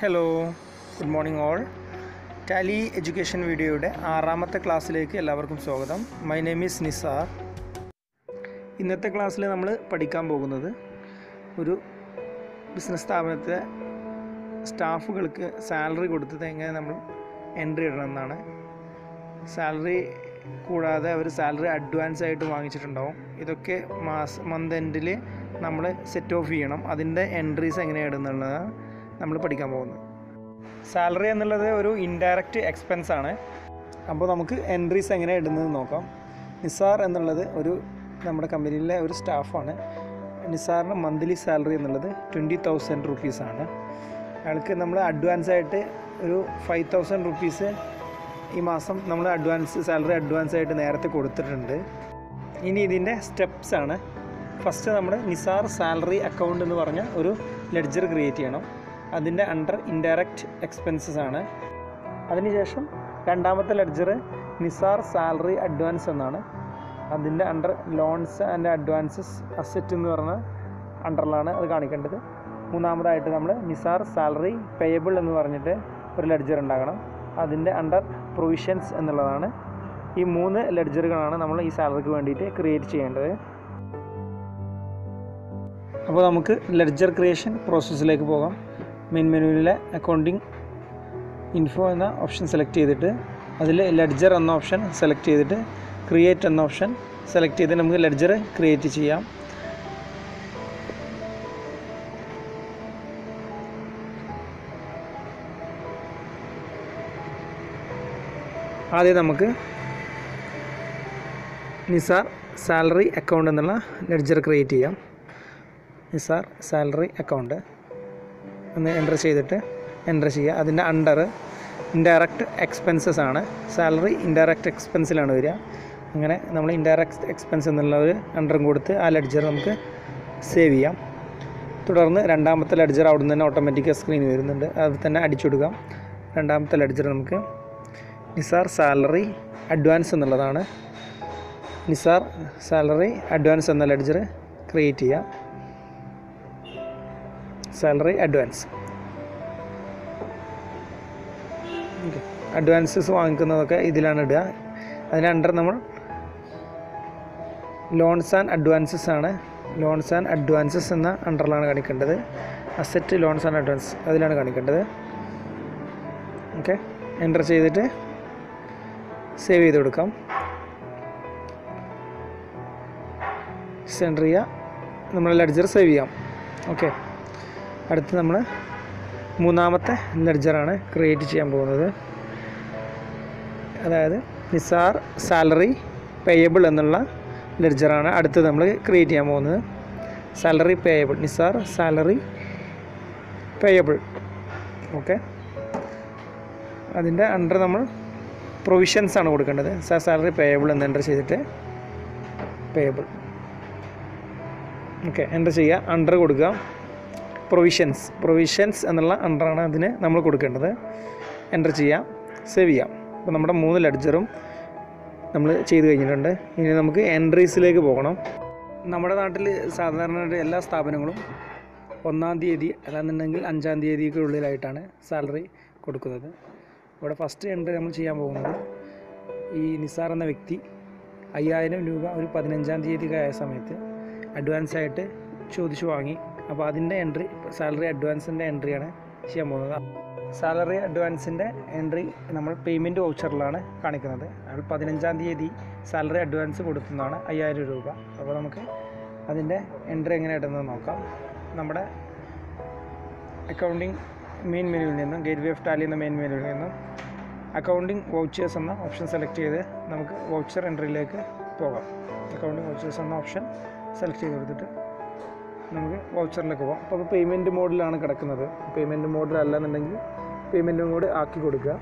hello good morning all Tally education വീഡിയോയുടെ ആറാമത്തെ ക്ലാസ്സിലേക്ക് എല്ലാവർക്കും സ്വാഗതം മൈ നെയിം ഈസ് നിസാർ ഇന്നത്തെ ക്ലാസ്സിൽ നമ്മൾ പഠിക്കാൻ പോകുന്നത് ഒരു ബിസിനസ് സ്ഥാപനത്തിലെ സ്റ്റാഫുകൾക്ക് സാലറി കൊടുത്തത് എങ്ങനെ നമ്മൾ എൻട്രി ഇടണമെന്നാണ് സാലറി കൂടാതെ അവർ സാലറി അഡ്വാൻസ് ആയിട്ട് വാങ്ങിച്ചിട്ടുണ്ടാവും ഇതൊക്കെ മാസ മന്ത് എൻഡിൽ നമ്മൾ സെറ്റ് ഓഫ് ചെയ്യണം അതിൻ്റെ എൻട്രീസ് എങ്ങനെയാണ് ഇടുന്നുള്ളതാണ് നമ്മൾ പഠിക്കാൻ പോകുന്നത് സാലറി എന്നുള്ളത് ഒരു ഇൻഡയറക്റ്റ് എക്സ്പെൻസ് ആണ് അപ്പോൾ നമുക്ക് എൻട്രീസ് എങ്ങനെ ഇടുന്നത് നോക്കാം നിസാർ എന്നുള്ളത് ഒരു നമ്മുടെ കമ്പനിയിലെ ഒരു സ്റ്റാഫാണ് നിസാറിന് മന്ത്ലി സാലറി എന്നുള്ളത് ട്വൻറ്റി തൗസൻഡ് റുപ്പീസാണ് അയാൾക്ക് നമ്മൾ അഡ്വാൻസ് ആയിട്ട് ഒരു ഫൈവ് തൗസൻഡ് റുപ്പീസ് ഈ മാസം നമ്മൾ അഡ്വാൻസ് സാലറി അഡ്വാൻസ് ആയിട്ട് നേരത്തെ കൊടുത്തിട്ടുണ്ട് ഇനി ഇതിൻ്റെ സ്റ്റെപ്സ് ആണ് ഫസ്റ്റ് നമ്മൾ നിസാർ സാലറി അക്കൗണ്ട് എന്ന് പറഞ്ഞ ഒരു ലെഡ്ജർ ക്രിയേറ്റ് ചെയ്യണം അതിൻ്റെ അണ്ടർ ഇൻഡയറക്റ്റ് എക്സ്പെൻസസ് ആണ് അതിനുശേഷം രണ്ടാമത്തെ ലെഡ്ജർ നിസാർ സാലറി അഡ്വാൻസ് എന്നാണ് അതിൻ്റെ under loans and advances asset എന്ന് പറഞ്ഞ അണ്ടറിലാണ് അത് കാണിക്കേണ്ടത് മൂന്നാമതായിട്ട് നമ്മൾ നിസാർ സാലറി പേയബിൾ എന്ന് പറഞ്ഞിട്ട് ഒരു ലെഡ്ജർ ഉണ്ടാകണം അതിൻ്റെ അണ്ടർ പ്രൊവിഷൻസ് എന്നുള്ളതാണ് ഈ മൂന്ന് ലെഡ്ജറുകളാണ് നമ്മൾ ഈ സാലറിക്ക് വേണ്ടിയിട്ട് ക്രിയേറ്റ് ചെയ്യേണ്ടത് അപ്പോൾ നമുക്ക് ലെഡ്ജർ ക്രിയേഷൻ പ്രോസസ്സിലേക്ക് പോകാം മെയിൻ മെനുവിലെ അക്കൗണ്ടിങ് ഇൻഫോ എന്ന ഓപ്ഷൻ സെലക്ട് ചെയ്തിട്ട് അതിൽ ലെഡ്ജർ എന്ന ഓപ്ഷൻ സെലക്ട് ചെയ്തിട്ട് ക്രിയേറ്റ് എന്ന ഓപ്ഷൻ സെലക്ട് ചെയ്ത് നമുക്ക് ലെഡ്ജർ ക്രിയേറ്റ് ചെയ്യാം ആദ്യം നമുക്ക് നിസാർ സാലറി അക്കൗണ്ട് എന്നുള്ള ലെഡ്ജർ ക്രിയേറ്റ് ചെയ്യാം നിസാർ സാലറി അക്കൗണ്ട് ഒന്ന് എൻ്റർ ചെയ്തിട്ട് എൻ്റർ ചെയ്യുക അതിൻ്റെ അണ്ടർ ഇൻഡയറക്റ്റ് എക്സ്പെൻസസ് ആണ് സാലറി ഇൻഡയറക്റ്റ് എക്സ്പെൻസിലാണ് വരിക അങ്ങനെ നമ്മൾ ഇൻഡയറക്റ്റ് എക്സ്പെൻസ് എന്നുള്ള ഒരു അണ്ടറും കൊടുത്ത് ആ ലെഡ്ജർ നമുക്ക് സേവ് ചെയ്യാം തുടർന്ന് രണ്ടാമത്തെ ലെഡ്ജർ അവിടെ നിന്ന് തന്നെ ഓട്ടോമാറ്റിക് സ്ക്രീൻ വരുന്നുണ്ട് അത് തന്നെ അടിച്ചു കൊടുക്കാം രണ്ടാമത്തെ ലെഡ്ജർ നമുക്ക് നിസാർ സാലറി അഡ്വാൻസ് എന്നുള്ളതാണ് നിസാർ സാലറി അഡ്വാൻസ് എന്ന ലെഡ്ജർ ക്രിയേറ്റ് ചെയ്യാം സാലറി അഡ്വാൻസ് അഡ്വാൻസസ് വാങ്ങിക്കുന്നതൊക്കെ ഇതിലാണ് ഇടുക അതിന് അണ്ടർ നമ്മൾ ലോൺസ് ആൻഡ് അഡ്വാൻസസ് ആണ് ലോൺസ് ആൻഡ് അഡ്വാൻസസ് എന്ന അണ്ടറിലാണ് കാണിക്കേണ്ടത് അസറ്റ് ലോൺസ് ആൻഡ് അഡ്വാൻസ് അതിലാണ് കാണിക്കേണ്ടത് ഓക്കെ എൻ്റർ ചെയ്തിട്ട് സേവ് ചെയ്ത് കൊടുക്കാം സെൻറ്റർ ചെയ്യുക നമ്മൾ ലെഡ്ജർ സേവ് ചെയ്യാം ഓക്കെ അടുത്ത് നമ്മൾ മൂന്നാമത്തെ ലെഡ്ജറാണ് ക്രിയേറ്റ് ചെയ്യാൻ പോകുന്നത് അതായത് നിസാർ സാലറി പേയബിൾ എന്നുള്ള ലെഡ്ജറാണ് അടുത്ത് നമ്മൾ ക്രിയേറ്റ് ചെയ്യാൻ പോകുന്നത് salary payable Nisar salary payable okay അതിൻ്റെ അണ്ടർ നമ്മൾ പ്രൊവിഷൻസ് ആണ് കൊടുക്കേണ്ടത് സാർ സാലറി പേയബിൾ എന്ന് എൻ്റർ ചെയ്തിട്ട് പേയബിൾ ഓക്കെ എൻ്റർ ചെയ്യുക അണ്ടർ കൊടുക്കുക പ്രൊവിഷൻസ് പ്രൊവിഷൻസ് എന്നുള്ള അണ്ടറാണ് അതിന് നമ്മൾ കൊടുക്കേണ്ടത് എൻ്റർ ചെയ്യാം സേവ് ചെയ്യാം അപ്പോൾ നമ്മുടെ മൂന്ന് ലെഡ്ജറും നമ്മൾ ചെയ്ത് കഴിഞ്ഞിട്ടുണ്ട് ഇനി നമുക്ക് എൻട്രീസിലേക്ക് പോകണം നമ്മുടെ നാട്ടിൽ സാധാരണ എല്ലാ സ്ഥാപനങ്ങളും ഒന്നാം തീയതി അല്ലാന്നുണ്ടെങ്കിൽ അഞ്ചാം തീയതിക്ക് ഉള്ളിലായിട്ടാണ് സാലറി കൊടുക്കുന്നത് ഇവിടെ ഫസ്റ്റ് എൻട്രി നമ്മൾ ചെയ്യാൻ പോകുന്നത് ഈ നിസാർ എന്ന വ്യക്തി അയ്യായിരം രൂപ ഒരു പതിനഞ്ചാം തീയതി ആയ സമയത്ത് അഡ്വാൻസ് ആയിട്ട് ചോദിച്ചു വാങ്ങി അപ്പോൾ അതിൻ്റെ എൻട്രി സാലറി അഡ്വാൻസിൻ്റെ എൻട്രിയാണ് ചെയ്യാൻ പോകുന്നത് സാലറി അഡ്വാൻസിൻ്റെ എൻട്രി നമ്മൾ പേയ്മെൻറ്റ് വൗച്ചറിലാണ് കാണിക്കുന്നത് അത് പതിനഞ്ചാം തീയതി സാലറി അഡ്വാൻസ് കൊടുക്കുന്നതാണ് അയ്യായിരം രൂപ അപ്പോൾ നമുക്ക് അതിൻ്റെ എൻട്രി എങ്ങനെ ഇടുന്നത് നോക്കാം നമ്മുടെ അക്കൗണ്ടിങ് മെയിൻ മെനുവിൽ നിന്നും ഗേറ്റ് വേ ഓഫ് ടാലി എന്ന മെയിൻ മെനുവിൽ നിന്നും അക്കൗണ്ടിങ് വൗച്ചേഴ്സ് എന്ന ഓപ്ഷൻ സെലക്ട് ചെയ്ത് നമുക്ക് വൗച്ചർ എൻട്രിയിലേക്ക് പോകാം അക്കൗണ്ടിങ് വൗച്ചേഴ്സ് എന്ന ഓപ്ഷൻ സെലക്ട് ചെയ്ത് കൊടുത്തിട്ട് നമുക്ക് വൗച്ചറിലേക്ക് പോകാം അപ്പോൾ അത് പേയ്മെൻറ്റ് മോഡിലാണ് കിടക്കുന്നത് പേയ്മെൻറ്റ് മോഡിൽ അല്ലെന്നുണ്ടെങ്കിൽ പേയ്മെൻറ്റ് മോഡ് ആക്കി കൊടുക്കുക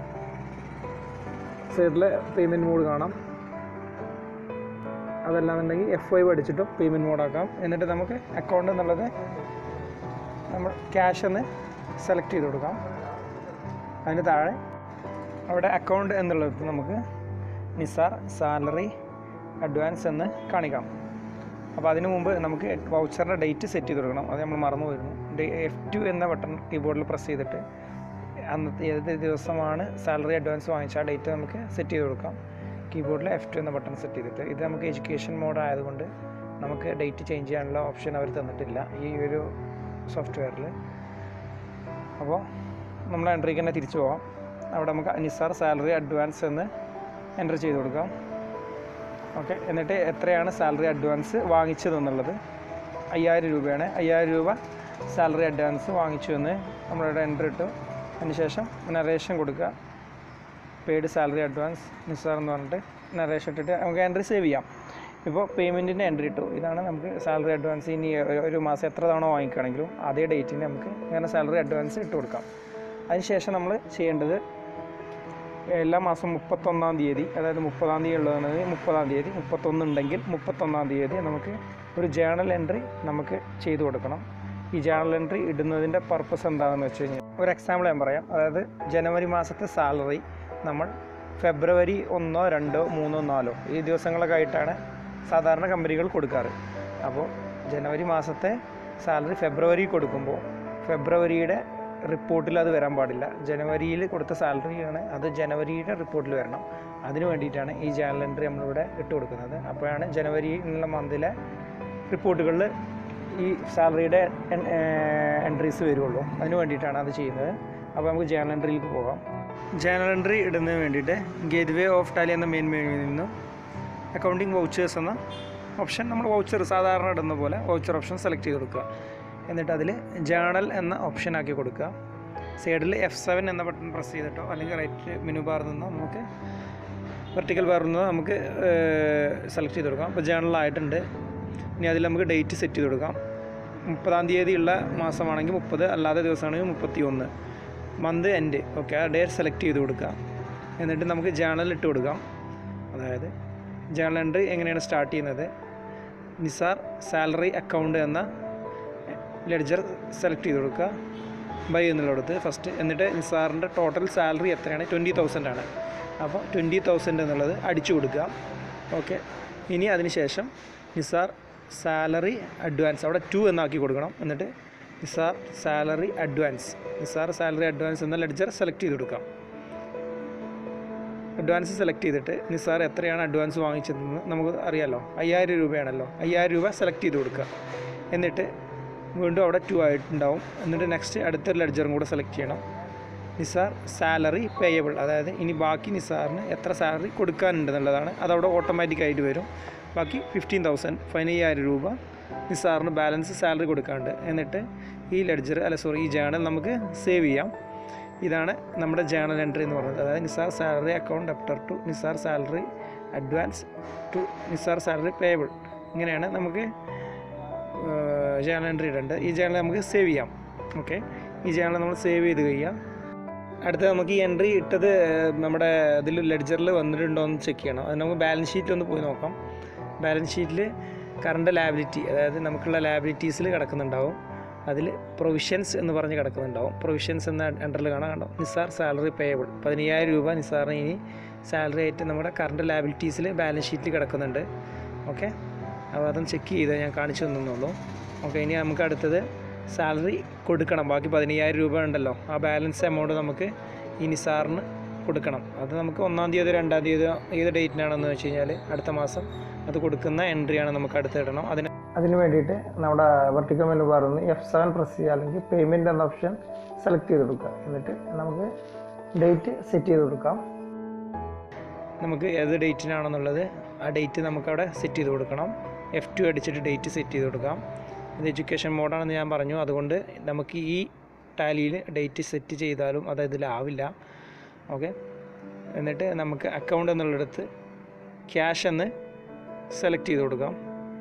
സൈഡിൽ പേയ്മെൻറ്റ് മോഡ് കാണാം അതല്ലാന്നുണ്ടെങ്കിൽ എഫ് ഫൈവ് അടിച്ചിട്ടും പേയ്മെൻറ്റ് മോഡാക്കാം എന്നിട്ട് നമുക്ക് അക്കൗണ്ട് എന്നുള്ളത് നമ്മൾ ക്യാഷ് എന്ന് സെലക്ട് ചെയ്ത് കൊടുക്കാം അതിന് താഴെ അവിടെ അക്കൗണ്ട് എന്നുള്ളത് നമുക്ക് നിസാർ സാലറി അഡ്വാൻസ് എന്ന് കാണിക്കാം അപ്പോൾ അതിന് മുമ്പ് നമുക്ക് വൗച്ചറിൻ്റെ ഡേറ്റ് സെറ്റ് ചെയ്ത് കൊടുക്കണം അത് നമ്മൾ മറന്നു പോയിരുന്നു എഫ് ടു എന്ന ബട്ടൺ കീബോർഡിൽ പ്രസ് ചെയ്തിട്ട് അന്നത്തെ ഏത് ദിവസമാണ് സാലറി അഡ്വാൻസ് വാങ്ങിച്ച ആ ഡേറ്റ് നമുക്ക് സെറ്റ് ചെയ്ത് കൊടുക്കാം കീബോർഡിൽ എഫ് ടു എന്ന ബട്ടൺ സെറ്റ് ചെയ്തിട്ട് ഇത് നമുക്ക് എഡ്യൂക്കേഷൻ മോഡ് ആയതുകൊണ്ട് നമുക്ക് ഡേറ്റ് ചേഞ്ച് ചെയ്യാനുള്ള ഓപ്ഷൻ അവർ തന്നിട്ടില്ല ഈ ഒരു സോഫ്റ്റ്വെയറിൽ അപ്പോൾ നമ്മൾ എൻട്രിക്ക് തന്നെ തിരിച്ചു പോകാം അവിടെ നമുക്ക് നിസാർ സാലറി അഡ്വാൻസ് എന്ന് എൻ്റർ ചെയ്ത് കൊടുക്കാം ഓക്കെ എന്നിട്ട് എത്രയാണ് സാലറി അഡ്വാൻസ് വാങ്ങിച്ചത് എന്നുള്ളത് അയ്യായിരം രൂപയാണ് അയ്യായിരം രൂപ സാലറി അഡ്വാൻസ് വാങ്ങിച്ചു എന്ന് നമ്മളിവിടെ എൻ്റർ ഇട്ടു അതിനുശേഷം നറേഷൻ കൊടുക്കുക പെയ്ഡ് സാലറി അഡ്വാൻസ് നിസാർ എന്ന് പറഞ്ഞിട്ട് നറേഷൻ ഇട്ടിട്ട് നമുക്ക് എൻട്രി സേവ് ചെയ്യാം ഇപ്പോൾ പേയ്മെൻറ്റിൻ്റെ എൻട്രി ഇട്ടു ഇതാണ് നമുക്ക് സാലറി അഡ്വാൻസ് ഇനി ഒരു- ഒരു മാസം എത്ര തവണ വാങ്ങിക്കുകയാണെങ്കിലും അതേ ഡേറ്റിന് നമുക്ക് ഇങ്ങനെ സാലറി അഡ്വാൻസ് ഇട്ട് കൊടുക്കാം അതിനുശേഷം നമ്മൾ ചെയ്യേണ്ടത് എല്ലാ മാസം മുപ്പത്തൊന്നാം തീയതി അതായത് മുപ്പതാം തീയതി ഉള്ളതാണെങ്കിൽ മുപ്പതാം തീയതി മുപ്പത്തൊന്ന് ഉണ്ടെങ്കിൽ മുപ്പത്തൊന്നാം തീയതി നമുക്ക് ഒരു ജേണൽ എൻട്രി നമുക്ക് ചെയ്തു കൊടുക്കണം ഈ ജേണൽ എൻട്രി ഇടുന്നതിൻ്റെ പർപ്പസ് എന്താണെന്ന് വെച്ച് കഴിഞ്ഞാൽ ഒരു എക്സാമ്പിൾ ഞാൻ പറയാം അതായത് ജനുവരി മാസത്തെ സാലറി നമ്മൾ ഫെബ്രുവരി ഒന്നോ രണ്ടോ മൂന്നോ നാലോ ഈ ദിവസങ്ങളൊക്കെ ആയിട്ടാണ് സാധാരണ കമ്പനികൾ കൊടുക്കാറ് അപ്പോൾ ജനുവരി മാസത്തെ സാലറി ഫെബ്രുവരി കൊടുക്കുമ്പോൾ ഫെബ്രുവരിയുടെ റിപ്പോർട്ടിൽ അത് വരാൻ പാടില്ല ജനുവരിയിൽ കൊടുത്ത സാലറിയാണ് അത് ജനുവരിയുടെ റിപ്പോർട്ടിൽ വരണം അതിന് വേണ്ടിയിട്ടാണ് ഈ ജേണൽ എൻട്രി നമ്മളിവിടെ ഇട്ട് കൊടുക്കുന്നത് അപ്പോഴാണ് ജനുവരി എന്നുള്ള മന്തിലെ റിപ്പോർട്ടുകളിൽ ഈ സാലറിയുടെ എൻട്രീസ് വരുള്ളൂ അതിന് വേണ്ടിയിട്ടാണ് അത് ചെയ്യുന്നത് അപ്പോൾ നമുക്ക് ജേണൽ എൻട്രിയിലേക്ക് പോകാം ജേണൽ എൻട്രി ഇടുന്നതിന് വേണ്ടിയിട്ട് ഗേറ്റ് വേ ഓഫ് ടാലി എന്ന മെയിൻ മെനുവിൽ നിന്നും അക്കൗണ്ടിങ് വൗച്ചേഴ്സ് എന്ന ഓപ്ഷൻ നമ്മൾ വൗച്ചർ സാധാരണ ഇടുന്ന പോലെ വൗച്ചർ ഓപ്ഷൻ സെലക്ട് ചെയ്ത് കൊടുക്കുക എന്നിട്ട് അതിൽ ജേണൽ എന്ന ഓപ്ഷൻ ആക്കി കൊടുക്കുക സൈഡിൽ എഫ് സെവൻ എന്ന ബട്ടൺ പ്രസ് ചെയ്തിട്ടോ അല്ലെങ്കിൽ റൈറ്റ് മെനു ബാറിൽ നിന്നോ നമുക്ക് വെർട്ടിക്കൽ ബാറിൽ നിന്നോ നമുക്ക് സെലക്ട് ചെയ്ത് കൊടുക്കാം അപ്പോൾ ജേണലായിട്ടുണ്ട് ഇനി അതിൽ നമുക്ക് ഡേറ്റ് സെറ്റ് ചെയ്ത് കൊടുക്കാം മുപ്പതാം തീയതി ഉള്ള മാസമാണെങ്കിൽ മുപ്പത് അല്ലാത്ത ദിവസമാണെങ്കിൽ മുപ്പത്തി ഒന്ന് മന്ത് എൻഡ് ഓക്കെ ആ ഡേറ്റ് സെലക്ട് ചെയ്ത് കൊടുക്കുക എന്നിട്ട് നമുക്ക് ജേണൽ ഇട്ട് കൊടുക്കാം അതായത് ജേണൽ എൻട്രി എങ്ങനെയാണ് സ്റ്റാർട്ട് ചെയ്യുന്നത് നിസാർ സാലറി അക്കൗണ്ട് എന്ന ലെഡ്ജർ സെലക്ട് ചെയ്ത് കൊടുക്കുക ബൈ എന്നുള്ളിടത്ത് ഫസ്റ്റ് എന്നിട്ട് നിസാറിൻ്റെ ടോട്ടൽ സാലറി എത്രയാണ് ട്വൻറ്റി തൗസൻഡ് ആണ് അപ്പോൾ ട്വൻറ്റി തൗസൻഡ് എന്നുള്ളത് അടിച്ചു കൊടുക്കുക ഓക്കെ ഇനി അതിന് ശേഷം നിസാർ സാലറി അഡ്വാൻസ് അവിടെ ടു എന്നാക്കി കൊടുക്കണം എന്നിട്ട് Nisar salary advance Nisar salary advance എന്ന ലെഡ്ജർ സെലക്ട് ചെയ്ത് കൊടുക്കാം അഡ്വാൻസ് സെലക്ട് ചെയ്തിട്ട് നിസാർ എത്രയാണ് അഡ്വാൻസ് വാങ്ങിച്ചതെന്ന് നമുക്ക് അറിയാമല്ലോ അയ്യായിരം രൂപയാണല്ലോ അയ്യായിരം രൂപ സെലക്ട് ചെയ്ത് കൊടുക്കുക എന്നിട്ട് വീണ്ടും അവിടെ ടു ആയിട്ടുണ്ടാവും എന്നിട്ട് നെക്സ്റ്റ് അടുത്തൊരു ലെഡ്ജറും കൂടെ സെലക്ട് ചെയ്യണം നിസാർ സാലറി പേയബിൾ അതായത് ഇനി ബാക്കി നിസാറിന് എത്ര സാലറി കൊടുക്കാനുണ്ട് എന്നുള്ളതാണ് അതവിടെ ഓട്ടോമാറ്റിക്കായിട്ട് വരും ബാക്കി ഫിഫ്റ്റീൻ തൗസൻഡ് പതിനയ്യായിരം രൂപ നിസാറിന് ബാലൻസ് സാലറി കൊടുക്കാനുണ്ട് എന്നിട്ട് ഈ ലെഡ്ജർ അല്ല സോറി ഈ ജേണൽ നമുക്ക് സേവ് ചെയ്യാം ഇതാണ് നമ്മുടെ ജേണൽ എൻട്രി എന്ന് പറയുന്നത് അതായത് Nisar salary account after to Nisar salary advance to Nisar salary payable ഇങ്ങനെയാണ് നമുക്ക് ജേണൽ എൻട്രി ഇടേണ്ടത് ഈ ജേണൽ നമുക്ക് സേവ് ചെയ്യാം ഓക്കെ ഈ ജേണൽ നമ്മൾ സേവ് ചെയ്ത് കഴിയാം അടുത്ത നമുക്ക് ഈ എൻട്രി ഇട്ടത് നമ്മുടെ ഇതിൽ ലെഡ്ജറിൽ വന്നിട്ടുണ്ടോ എന്ന് ചെക്ക് ചെയ്യണം അത് നമുക്ക് ബാലൻസ് ഷീറ്റിൽ ഒന്ന് പോയി നോക്കാം ബാലൻസ് ഷീറ്റിൽ കറണ്ട് ലാബിലിറ്റി അതായത് നമുക്കുള്ള ലാബിലിറ്റീസിൽ കിടക്കുന്നുണ്ടാവും അതിൽ പ്രൊവിഷൻസ് എന്ന് പറഞ്ഞ് കിടക്കുന്നുണ്ടാവും പ്രൊവിഷൻസ് എന്ന അണ്ടറിൽ കാണാൻ കണ്ടോ നിസാർ സാലറി പേയബിൾ പതിനയ്യായിരം രൂപ നിസാറിന് ഇനി സാലറി ആയിട്ട് നമ്മുടെ കറണ്ട് ലാബിലിറ്റീസിൽ ബാലൻസ് ഷീറ്റിൽ കിടക്കുന്നുണ്ട് ഓക്കെ അപ്പോൾ അതൊന്ന് ചെക്ക് ചെയ്ത് ഞാൻ കാണിച്ചു തന്നുള്ളൂ ഓക്കെ ഇനി നമുക്ക് അടുത്തത് സാലറി കൊടുക്കണം ബാക്കി പതിനയ്യായിരം രൂപ ഉണ്ടല്ലോ ആ ബാലൻസ് എമൗണ്ട് നമുക്ക് ഈ നിസാറിന് കൊടുക്കണം അത് നമുക്ക് ഒന്നാം തീയതി രണ്ടാം തീയതി ഏത് ഡേറ്റിനാണെന്ന് വെച്ച് കഴിഞ്ഞാൽ അടുത്ത മാസം അത് കൊടുക്കുന്ന എൻട്രിയാണ് നമുക്ക് അടുത്ത് ഇടണം അതിന് അതിന് വേണ്ടിയിട്ട് നമ്മുടെ വെർട്ടിക്കൽ മെനു ബാറിൽ നിന്ന് എഫ് സെവൻ പ്രസ് ചെയ്യുക അല്ലെങ്കിൽ പേയ്മെൻറ്റ് എന്ന ഓപ്ഷൻ സെലക്ട് ചെയ്ത് കൊടുക്കുക എന്നിട്ട് നമുക്ക് ഡേറ്റ് സെറ്റ് ചെയ്ത് കൊടുക്കാം നമുക്ക് ഏത് ഡേറ്റിനാണെന്നുള്ളത് ആ ഡേറ്റ് നമുക്കവിടെ സെറ്റ് ചെയ്ത് കൊടുക്കണം എഫ് ടു അടിച്ചിട്ട് ഡേറ്റ് സെറ്റ് ചെയ്ത് കൊടുക്കാം ഇത് എഡ്യൂക്കേഷൻ മോഡാണെന്ന് ഞാൻ പറഞ്ഞു അതുകൊണ്ട് നമുക്ക് ഈ ടാലിയിൽ ഡേറ്റ് സെറ്റ് ചെയ്താലും അത് ഇതിലാവില്ല ഓക്കെ എന്നിട്ട് നമുക്ക് അക്കൗണ്ട് എന്നുള്ളിടത്ത് ക്യാഷ് എന്ന് സെലക്ട് ചെയ്ത് കൊടുക്കാം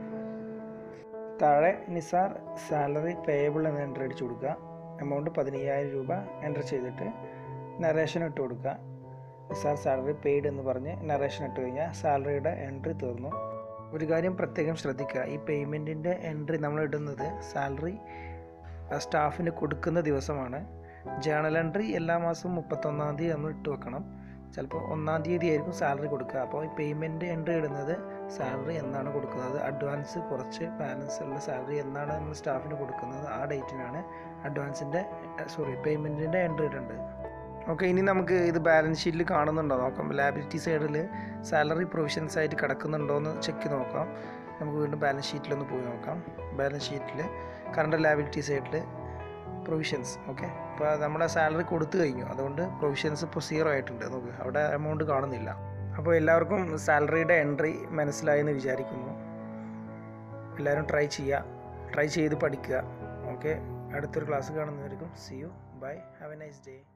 താഴെ നിസാർ സാലറി പേയബിൾ എന്ന് എൻ്റർ അടിച്ചു കൊടുക്കുക എമൗണ്ട് പതിനയ്യായിരം രൂപ എൻ്റർ ചെയ്തിട്ട് നറേഷൻ ഇട്ട് കൊടുക്കുക നിസാർ സാലറി പെയ്ഡ് എന്ന് പറഞ്ഞ് നറേഷൻ ഇട്ട് കഴിഞ്ഞാൽ സാലറിയുടെ എൻട്രി തീർന്നു ഒരു കാര്യം പ്രത്യേകം ശ്രദ്ധിക്കുക ഈ പേയ്മെൻറ്റിൻ്റെ എൻട്രി നമ്മൾ ഇടുന്നത് സാലറി സ്റ്റാഫിന് കൊടുക്കുന്ന ദിവസമാണ് ജേണൽ എൻട്രി എല്ലാ മാസവും മുപ്പത്തൊന്നാം തീയതി നമ്മൾ ഇട്ട് വെക്കണം ചിലപ്പോൾ ഒന്നാം തീയതി ആയിരിക്കും സാലറി കൊടുക്കുക അപ്പോൾ ഈ പേയ്മെൻറ്റ് എൻട്രി ഇടുന്നത് സാലറി എന്നാണ് കൊടുക്കുന്നത് അഡ്വാൻസ് കുറച്ച് ബാലൻസ് ഉള്ള സാലറി എന്നാണ് നമ്മൾ സ്റ്റാഫിന് കൊടുക്കുന്നത് ആ ഡേറ്റിനാണ് അഡ്വാൻസിൻ്റെ സോറി പേയ്മെൻറ്റിൻ്റെ എൻട്രി ഇടുന്നത് ഓക്കെ ഇനി നമുക്ക് ഇത് ബാലൻസ് ഷീറ്റിൽ കാണുന്നുണ്ടോ നോക്കാം ലാബിലിറ്റി സൈഡിൽ സാലറി പ്രൊവിഷൻസ് ആയിട്ട് കിടക്കുന്നുണ്ടോ എന്ന് ചെക്ക് നോക്കാം നമുക്ക് വീണ്ടും ബാലൻസ് ഷീറ്റിലൊന്ന് പോയി നോക്കാം ബാലൻസ് ഷീറ്റിൽ കറണ്ട് ലാബിലിറ്റി സൈഡിൽ പ്രൊവിഷൻസ് ഓക്കെ ഇപ്പോൾ നമ്മുടെ സാലറി കൊടുത്തു കഴിഞ്ഞു അതുകൊണ്ട് പ്രൊവിഷൻസ് ഇപ്പോൾ സീറോ ആയിട്ടുണ്ട് നോക്ക് അവിടെ എമൗണ്ട് കാണുന്നില്ല അപ്പോൾ എല്ലാവർക്കും സാലറിയുടെ എൻട്രി മനസ്സിലായി എന്ന് വിചാരിക്കുന്നു എല്ലാവരും ട്രൈ ചെയ്യുക ട്രൈ ചെയ്ത് പഠിക്കുക ഓക്കെ അടുത്തൊരു ക്ലാസ് കാണുന്നവർക്കും see you bye have a nice day